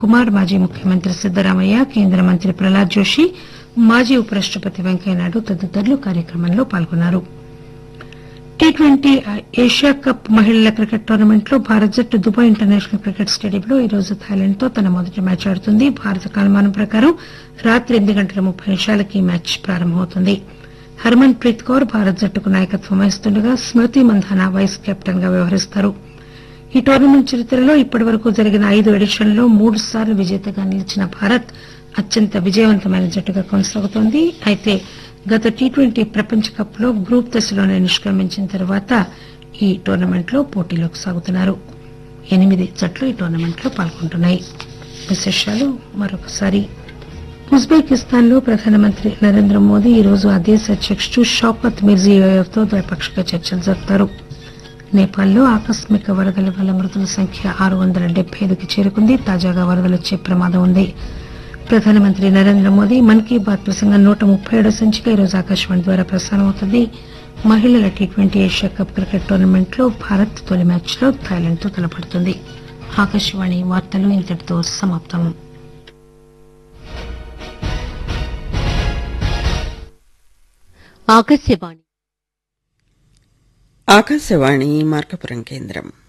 కుమార్ మాజీ ముఖ్యమంత్రి సిద్దరామయ్య కేంద్ర మంత్రి ప్రహ్లాద్ జోషి మాజీ ఉపరాష్టపతి వెంకయ్యనాయుడు తదితరులు కార్యక్రమంలో పాల్గొన్నారు టీ ట్వంటీ ఏషియా కప్ మహిళల క్రికెట్ టోర్నమెంట్ లో భారత జట్టు దుబాయ్ ఇంటర్నేషనల్ క్రికెట్ స్టేడియంలో ఈ రోజు థాయిలాండ్ తో తన మొదటి మ్యాచ్ ఆడుతుంది భారత కాలమానం ప్రకారం రాత్రి ఎనిమిది గంటల ముప్పై నిమిషాలకి ఈ మ్యాచ్ ప్రారంభమవుతుంది హర్మన్ ప్రీత్ కౌర్ భారత జట్టుకు నాయకత్వం వహిస్తుండగా స్మృతి మంధాన వైస్ కెప్టెన్ గా వ్యవహరిస్తారు ఈ టోర్నమెంట్ చరిత్రలో ఇప్పటివరకు జరిగిన ఐదు ఎడిషన్లలో మూడు సార్లు విజేతగా నిలిచిన భారత్ అత్యంత విజయవంతమైన జట్టుగా కొనసాగుతోంది అయితే గత టీ ట్వంటీ ప్రపంచ కప్ లో గ్రూప్ దశలోనే నిష్క్రమించిన తర్వాత ఈ టోర్నమెంట్ లో పోటీలోకి సాగుతున్నారు ఎనిమిది జట్లు ఈ టోర్నమెంట్ లో పాల్గొంటున్నాయి విశేషాలు మరొకసారి ఉజ్బెకిస్తాన్ లో ప్రధానమంత్రి నరేంద్ర మోదీ ఈ రోజు ఆ దేశ అధ్యకుడు షౌకత్ మిర్జియోయేవ్ తో ద్వైపాక్షిక చర్చలు జరుపుతారు నేపాల్లో ఆకస్మిక వరదల వల్ల మృతుల సంఖ్య ఆరు వందల డెబ్బై ఐదుకి చేరుకుంది తాజాగా వరదలు వచ్చే ప్రమాదం ఉంది ప్రధానమంత్రి నరేంద్ర మోదీ మన్ కీ బాత్ ప్రసంగం నూట ముప్పై ఏడో సంచిక ఈరోజు ఆకాశవాణి ద్వారా ప్రసారం అవుతుంది మహిళల T twenty Asia cup cricket tournament లో భారత్ తొలి మ్యాచ్ లో థాయిలాండ్ తో తలపడుతుంది ఆకాశవాణి వార్తలు ఇంతటితో సమాప్తం ఆకాశవాణి ఆకాశవాణి మార్కపురం కేంద్రం